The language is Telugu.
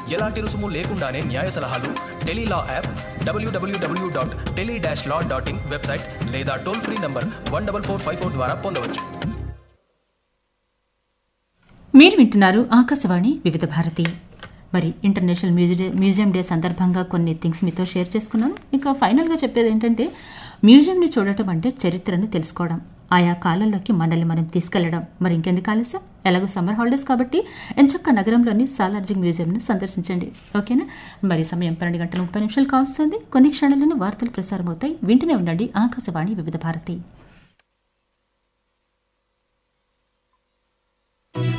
ఎలాంటి రుసుము లేకుండానే న్యాయ సలహాలు Tele-Law app W W W dot tele dash law dot in website లేదా toll free number one double four five four ద్వారా పొందవచ్చు మీరు వింటున్నారు ఆకాశవాణి వివిధ భారతి మరి ఇంటర్నేషనల్ మ్యూజియం మ్యూజియం డే సందర్భంగా కొన్ని థింగ్స్ మీతో షేర్ చేసుకున్నాను ఇంకా ఫైనల్గా చెప్పేది ఏంటంటే మ్యూజియంని చూడటం అంటే చరిత్రను తెలుసుకోవడం ఆయా కాలంలోకి మనల్ని మనం తీసుకెళ్లడం మరి ఇంకెందుకు ఆలస్యం ఎలాగో సమ్మర్ హాలిడేస్ కాబట్టి ఎంచక్క నగరంలోని సాలార్జింగ్ మ్యూజియంను సందర్శించండి ఓకేనా మరి సమయం పన్నెండు గంటల ముప్పై నిమిషాలు కావస్తుంది కొన్ని క్షణాలను వార్తలు ప్రసారం అవుతాయి వింటూనే ఉండండి ఆకాశవాణి వివిధ భారతి